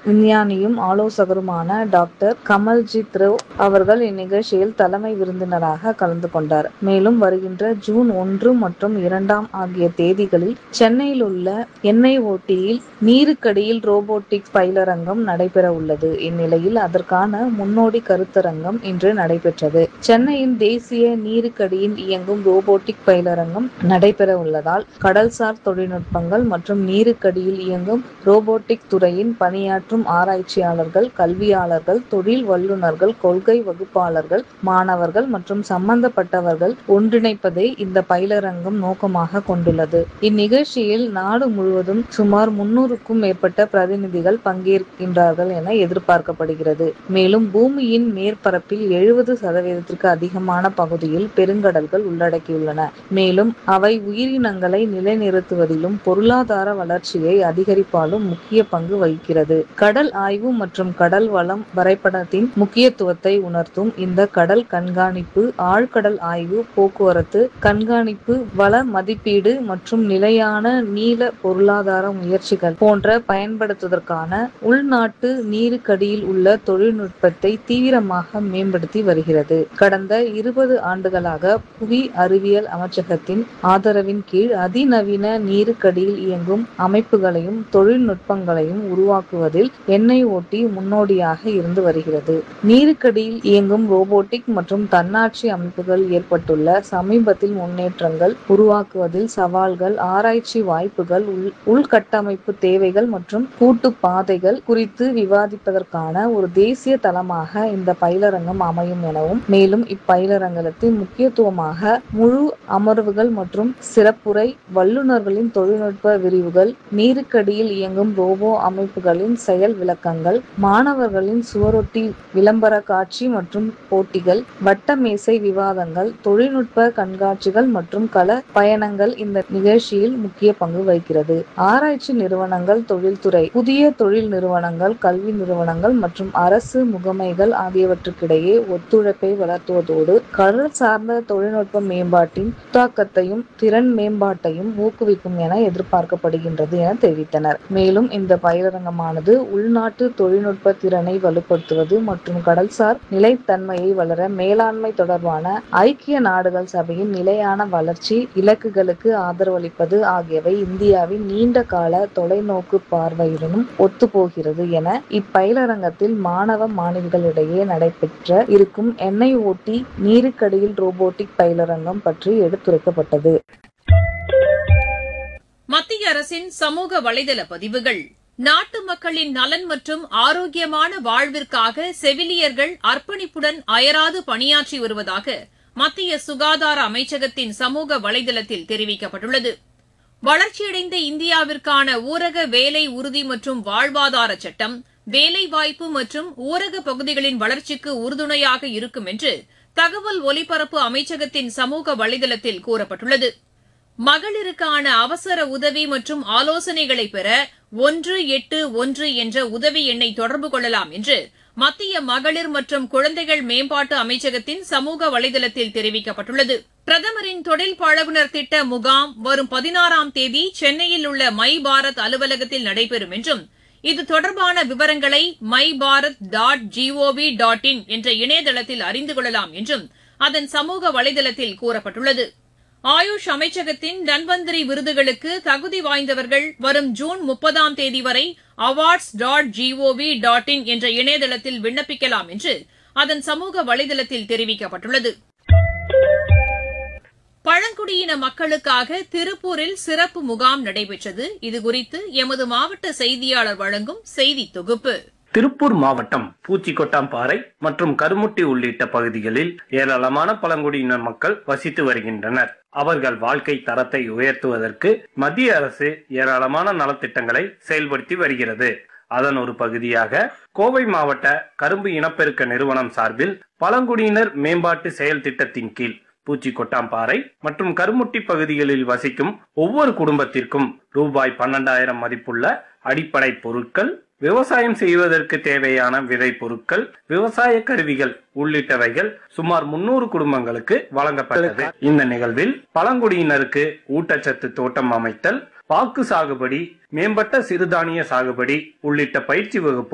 விஞ்ஞானியும் ஆலோசகருமான டாக்டர் கமல்ஜித் ரோ அவர்கள் இந்நிகழ்ச்சியில் தலைமை விருந்தினராக கலந்து கொண்டார் மேலும் வருகின்ற ஜூன் ஒன்று மற்றும் இரண்டாம் ஆகிய தேதிகளில் சென்னையில் உள்ள எண்ணெய் ஓட்டியில் நீருக்கடியில் ரோபோட்டிக்ஸ் பயிலரங்கம் நடைபெற உள்ளது இந்நிலையில் அதற்கான முன்னோடி கருத்தரங்கம் இன்று நடைபெற்றது சென்னையின் தேசிய நீருக்கடியில் இயங்கும் ரோபோட்டிக் பயிலரங்கம் நடைபெற உள்ளதால் கடல்சார் தொழில்நுட்பங்கள் மற்றும் நீருக்கடியில் இயங்கும் ரோபோட்டிக் துறையின் பணியாற்றும் ஆராய்ச்சியாளர்கள் கல்வியாளர்கள் தொழில் வல்லுநர்கள் கொள்கை வகுப்பாளர்கள் மாணவர்கள் மற்றும் சம்பந்தப்பட்டவர்கள் ஒன்றிணைப்பதே இந்த பயிலரங்கம் நோக்கமாக கொண்டுள்ளது இந்நிகழ்ச்சியில் நாடு முழுவதும் சுமார் முன்னூறுக்கும் மேற்பட்ட பிரதிநிதிகள் பங்கேற்கின்றார்கள் என எதிர்பார்க்கப்படுகிறது மேலும் பூமியின் மேற்பரப்பில் எழுபது சதவீதத்திற்கு அதிகமான பகுதியில் பெருங்கடல்கள் உள்ளடக்கியுள்ளன மேலும் அவை உயிரினங்களை நிலைநிறுத்துவதிலும் பொருளாதார வளர்ச்சியை அதிகரிப்பாலும் முக்கிய பங்கு வகிக்கிறது கடல் ஆய்வு மற்றும் கடல் வளம் வரைபடத்தின் முக்கியத்துவத்தை உணர்த்தும் இந்த கடல் கண்காணிப்பு ஆழ்கடல் ஆய்வு போக்குவரத்து கண்காணிப்பு வள மதிப்பீடு மற்றும் நிலையான நீள பொருளாதார முயற்சிகள் போன்ற பயன்படுத்துவதற்கான உள்நாட்டு நீருக்கடியில் உள்ள தொழில்நுட்பத்தை தீவிரமாக மேம்படுத்தி வருகிறது கடந்த இருபது ஆண்டுகளாக புவி அறிவியல் அமைச்சகத்தின் ஆதரவின் கீழ் அதிநவீன நீருக்கடியில் இயங்கும் அமைப்புகளையும் தொழில்நுட்பங்களையும் உருவாக்குவதில் எண்ணெய் ஓட்டி முன்னோடியாக இருந்து வருகிறது நீருக்கடியில் இயங்கும் ரோபோட்டிக் மற்றும் தன்னாட்சி அமைப்புகள் ஏற்பட்டுள்ள சமீபத்தில் முன்னேற்றங்கள் உருவாக்குவதில் சவால்கள் ஆராய்ச்சி வாய்ப்புகள் உள் உள்கட்டமைப்பு தேவைகள் மற்றும் கூட்டு பாதைகள் குறித்து விவாதிப்பதற்கான ஒரு தேசிய தளமாக இந்த பயிலரங்கம் அமையும் எனவும் மேலும் இப்பயிலரங்கத்தின் முக்கியத்துவமாக முழு அமர்வுகள் மற்றும் சிறப்புரை வல்லுநர்களின் தொழில்நுட்ப விரிவுகள் நீருக்கடியில் இயங்கும் ரோபோ அமைப்புகளின் செயல் விளக்கங்கள் மாணவர்களின் சுவரொட்டி விளம்பர காட்சி மற்றும் போட்டிகள் வட்ட மேசை விவாதங்கள் தொழில்நுட்ப கண்காட்சிகள் மற்றும் கள பயணங்கள் இந்த நிகழ்ச்சியில் முக்கிய பங்கு வகிக்கிறது ஆராய்ச்சி நிறுவனங்கள் தொழில்துறை புதிய தொழில் நிறுவனங்கள் கல்வி நிறுவனங்கள் மற்றும் அரசு முகமைகள் ஆகியவற்றுக்கிடையே ஒத்துழைப்பை வளர்த்துவதோடு கடல் சார்ந்த தொழில்நுட்ப மேம்பாட்டின் புத்தாக்கத்தையும் திறன் மேம்பாட்டையும் ஊக்குவிக்கும் என எதிர்பார்க்கப்படுகின்றது என தெரிவித்தனர் மேலும் இந்த பயிலரங்கமானது உள்நாட்டு தொழில்நுட்ப திறனை வலுப்படுத்துவது மற்றும் கடல்சார் நிலைத்தன்மையை வளர மேலாண்மை தொடர்பான ஐக்கிய நாடுகள் சபையின் நிலையான வளர்ச்சி இலக்குகளுக்கு ஆதரவளிப்பது ஆகியவை இந்தியாவின் நீண்ட கால தொலைநோக்கு பார்வையுடனும் ஒத்துப்போகிறது என இப்பயிலரங்கத்தில் மாணவ மாணவிகளிடையே நடைபெற்ற இருக்கும் எண்ணெய் ஓட்டி நீருக்கடியில் ரோபோட்டிக் பயிலரங்கம் பற்றி எடுத்துரைக்கப்பட்டது மத்திய அரசின் சமூக வலைதள பதிவுகள் நாட்டு மக்களின் நலன் மற்றும் ஆரோக்கியமான வாழ்விற்காக செவிலியர்கள் அர்ப்பணிப்புடன் அயராது பணியாற்றி வருவதாக மத்திய சுகாதார அமைச்சகத்தின் சமூக வலைதளத்தில் தெரிவிக்கப்பட்டுள்ளது வளர்ச்சியடைந்த இந்தியாவிற்கான ஊரக வேலை உறுதி மற்றும் வாழ்வாதார சட்டம் வேலைவாய்ப்பு மற்றும் ஊரக பகுதிகளின் வளர்ச்சிக்கு உறுதுணையாக இருக்கும் என்று தகவல் ஒலிபரப்பு அமைச்சகத்தின் சமூக வலைதளத்தில் கூறப்பட்டுள்ளது மகளிருக்கான அவசர உதவி மற்றும் ஆலோசனைகளை பெற ஒன்று எட்டு ஒன்று என்ற உதவி எண்ணை தொடர்பு கொள்ளலாம் என்று மத்திய மகளிர் மற்றும் குழந்தைகள் மேம்பாட்டு அமைச்சகத்தின் சமூக வலைதளத்தில் தெரிவிக்கப்பட்டுள்ளது பிரதமரின் தொழில் பழகுனர் திட்ட முகாம் வரும் பதினாறாம் தேதி சென்னையில் உள்ள மை பாரத் அலுவலகத்தில் நடைபெறும் என்றும் இது தொடர்பான விவரங்களை my Bharat dot GOV dot in என்ற இணையதளத்தில் அறிந்து கொள்ளலாம் என்றும் அதன் சமூக வலைதளத்தில் கூறப்பட்டுள்ளது ஆயுஷ் அமைச்சகத்தின் தன்வந்திரி விருதுகளுக்கு தகுதி வாய்ந்தவர்கள் வரும் ஜூன் முப்பதாம் தேதி வரை awards dot GOV dot in என்ற இணையதளத்தில் விண்ணப்பிக்கலாம் என்று அதன் சமூக வலைதளத்தில் தெரிவிக்கப்பட்டுள்ளது பழங்குடியின மக்களுக்காக திருப்பூரில் சிறப்பு முகாம் நடைபெற்றது இதுகுறித்து எமது மாவட்ட செய்தியாளர் வழங்கும் செய்தி தொகுப்பு திருப்பூர் மாவட்டம் பூச்சிக்கொட்டாம்பாறை மற்றும் கருமுட்டி உள்ளிட்ட பகுதிகளில் ஏராளமான பழங்குடியினர் மக்கள் வசித்து வருகின்றனர் அவர்கள் வாழ்க்கை தரத்தை உயர்த்துவதற்கு மத்திய அரசு ஏராளமான நலத்திட்டங்களை செயல்படுத்தி வருகிறது அதன் ஒரு பகுதியாக கோவை மாவட்ட கரும்பு இனப்பெருக்க நிறுவனம் சார்பில் பழங்குடியினர் மேம்பாட்டு செயல் திட்டத்தின் கீழ் பூச்சிக்கொட்டாம்பாறை மற்றும் கருமுட்டி பகுதிகளில் வசிக்கும் ஒவ்வொரு குடும்பத்திற்கும் ரூபாய் பன்னெண்டாயிரம் மதிப்புள்ள அடிப்படை பொருட்கள் விவசாயம் செய்வதற்கு தேவையான விதை பொருட்கள் விவசாய கருவிகள் உள்ளிட்டவைகள் சுமார் முன்னூறு குடும்பங்களுக்கு வழங்கப்பட்டது இந்த நிகழ்வில் பழங்குடியினருக்கு ஊட்டச்சத்து தோட்டம் அமைத்தல் பாக்கு சாகுபடி மேம்பட்ட சிறுதானிய சாகுபடி உள்ளிட்ட பயிற்சி வகுப்பு